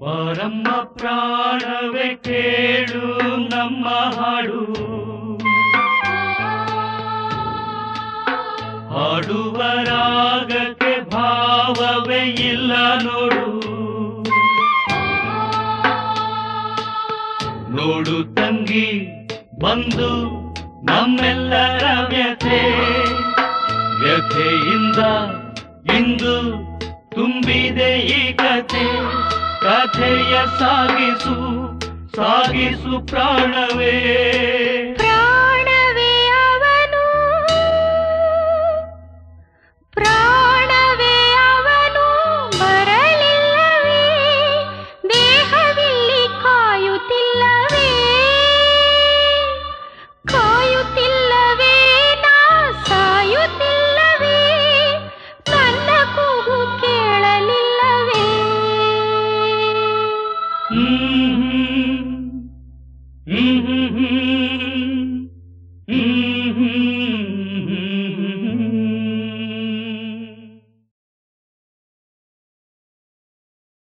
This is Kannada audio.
ಬಾರಮ್ಮ ಪ್ರಾಣವೇ ಕೇಳು ನಮ್ಮ ಹಾಡು ಹಾಡುವ ರಾಗಕ್ಕೆ ಭಾವವೇ ಇಲ್ಲ ನೋಡು ನೋಡು ತಂಗಿ ಬಂದು ನಮ್ಮೆಲ್ಲರ ವ್ಯಥೆ ವ್ಯಥೆಯಿಂದ ಇಂದು ತುಂಬಿದೆ ಈ ಕಥೆ ಕಥೆಯ ಸಾಗಿಸು ಸಾಗಿಸು ಪ್ರಾಣವೇ ಪ್ರಾಣವೇ ಅವನು ಪ್ರಾ